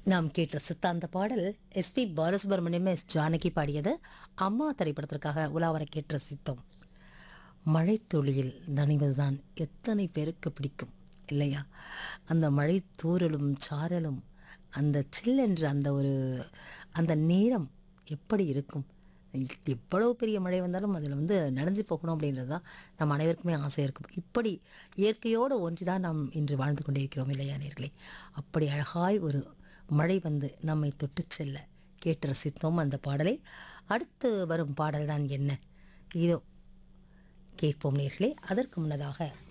நாம் கேட்ட ரசித்த அந்த பாடல் எஸ்பி பாலசுப்ரமணியம் எஸ் ஜானகி பாடியது அம்மா திரைப்படத்திற்காக உலாவர கேட்டு ரசித்தோம் மழைத்துளியில் நனைவதுதான் எத்தனை பேருக்கு பிடிக்கும் இல்லையா அந்த மழை தூறலும் சாரலும் அந்த சில்லென்ற அந்த ஒரு அந்த நேரம் எப்படி இருக்கும் எவ்வளவு பெரிய மழை வந்தாலும் அதில் வந்து நனைஞ்சு போகணும் அப்படின்றது தான் நம்ம அனைவருக்குமே ஆசை இருக்கும் இப்படி இயற்கையோடு ஒன்றி தான் நாம் இன்று வாழ்ந்து கொண்டிருக்கிறோம் இல்லையா நேர்களே அப்படி அழகாய் ஒரு மழை வந்து நம்மை தொட்டு செல்ல கேட்டு ரசித்தோம் அந்த பாடலை அடுத்து வரும் பாடல் தான் என்ன இதோ கேட்போம் நேர்களே அதற்கு முன்னதாக